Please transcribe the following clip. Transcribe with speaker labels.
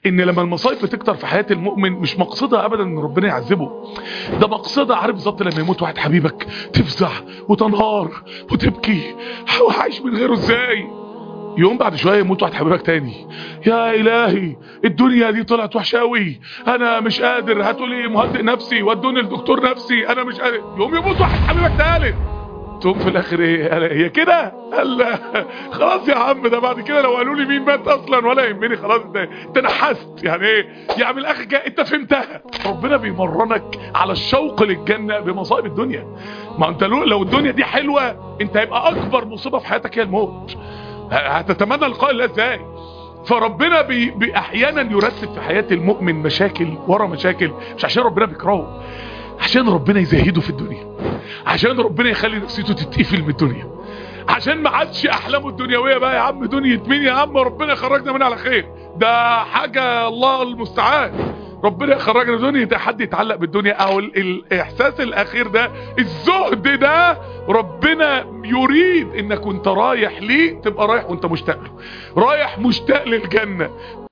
Speaker 1: ان لما المصايب بتكتر في حياة المؤمن مش مقصدها ابدا ان ربنا يعذبه ده مقصدها عارف بالظبط لما يموت واحد حبيبك تفزع وتنهار وتبكي وعايش من غيره ازاي يوم بعد شوية يموت واحد حبيبك تاني يا الهي الدنيا دي طلعت وحشة قوي انا مش قادر هاتوا لي مهدئ نفسي ودوني لدكتور نفسي انا مش قادر يوم يموت واحد حبيبك تالت تقوم في الاخر ايه قال هي كده قال خلاص يا عم ده بعد كده لو قالوا لي مين مات اصلا ولا يهمني خلاص انت انت نحست يعني ايه يعني من الاخر كده انت فهمتها ربنا بيمرنك على الشوق للجنه بمصائب الدنيا ما انت لو لو الدنيا دي حلوه انت هيبقى اكبر مصيبه في حياتك هي الموت هتتمنى لقاء الله ازاي فربنا بي بي احيانا يرتب في حياه المؤمن مشاكل ورا مشاكل مش عشان ربنا بيكرهه عشان ربنا يزهده في الدنيا عشان ربنا يخلي نفسيته تتقفل من الدنيا عشان ما عادش احلامه الدنيويه بقى يا عم دنيا مين يا عم ربنا يخرجنا منها على خير ده حاجه الله المستعان ربنا يخرجنا دنيا ده حد يتعلق بالدنيا او ال- الاحساس الاخير ده الزهد ده ربنا يريد انك وانت رايح ليه تبقى رايح وانت مشتاق له رايح مشتاق للجنه